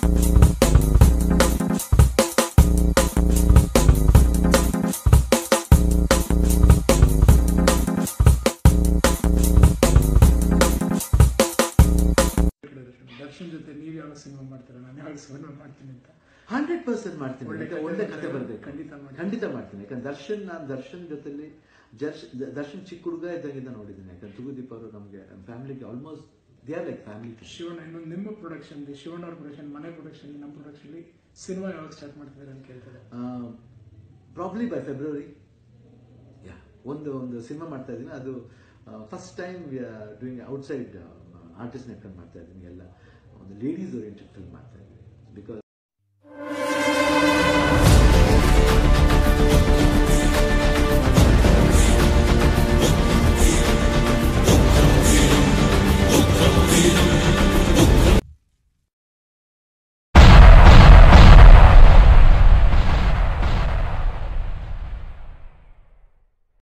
ದರ್ಶನ್ ಜೊತೆ ನೀವು ಯಾವ ಸಿನಿಮಾ ಮಾಡ್ತೀರಾ ನಾನು ಯಾವ ಸಿನಿಮಾ ಮಾಡ್ತೀನಿ ಅಂತ ಹಂಡ್ರೆಡ್ ಪರ್ಸೆಂಟ್ ಮಾಡ್ತೀನಿ ಒಳ್ಳೆ ಯಾಕೆ ಕಥೆ ಒಳ್ಳೆ ಬಂದ್ರೆ ಕತೆ ಬರಬೇಕು ಖಂಡಿತ ಮಾಡಿ. ಖಂಡಿತ ಮಾಡ್ತೀನಿ ಯಾಕಂದ್ರೆ ದರ್ಶನ್ ನಾನು ದರ್ಶನ್ ಜೊತೆಲಿ ಜರ್ಶ್ ದರ್ಶನ್ ಚಿಕ್ಕ ಹುಡುಗ ಇದ್ದಾಗಿಂದ ನೋಡಿದ್ದೀನಿ ಯಾಕಂದ್ರೆ ತುಗುದೀಪ್ ಅವರು ನಮಗೆ ಫ್ಯಾಮಿಲಿಗೆ almost they are like family Shivanna ಇನ್ನೊಂದು ನಿಮ್ಮ ಪ್ರೊಡಕ್ಷನ್ ಶಿವಣ್ಣ ಅವ್ರ ಪ್ರೊಡಕ್ಷನ್ ಮನೆ ಪ್ರೊಡಕ್ಷನ್ ನಮ್ಮ ಪ್ರೊಡಕ್ಷನ್ ಸಿನಿಮಾ ಯಾವಾಗ ಸ್ಟಾರ್ಟ್ ಮಾಡ್ತಿದ್ದಾರೆ ಅಂತ ಕೇಳ್ತಾರೆ ಪ್ರಾಬ್ಲಿ ಬೈ ಫೆಬ್ರವರಿ ಯಾ ಒಂದು ಒಂದು ಸಿನಿಮಾ ಮಾಡ್ತಾ ಇದ್ದೀನಿ ಅದು first time doing outside artist ನೆಟ್ಕೊಂಡು ಮಾಡ್ತಾ ಇದ್ದೀನಿ ಎಲ್ಲ ಒಂದು ಲೇಡೀಸ್ ಓರಿಯೆಂಟೆಡ್ ಫಿಲ್ಮ್ ಮಾಡ್ತಾ ಇದ್ದೀನಿ ಬಿಕಾಸ್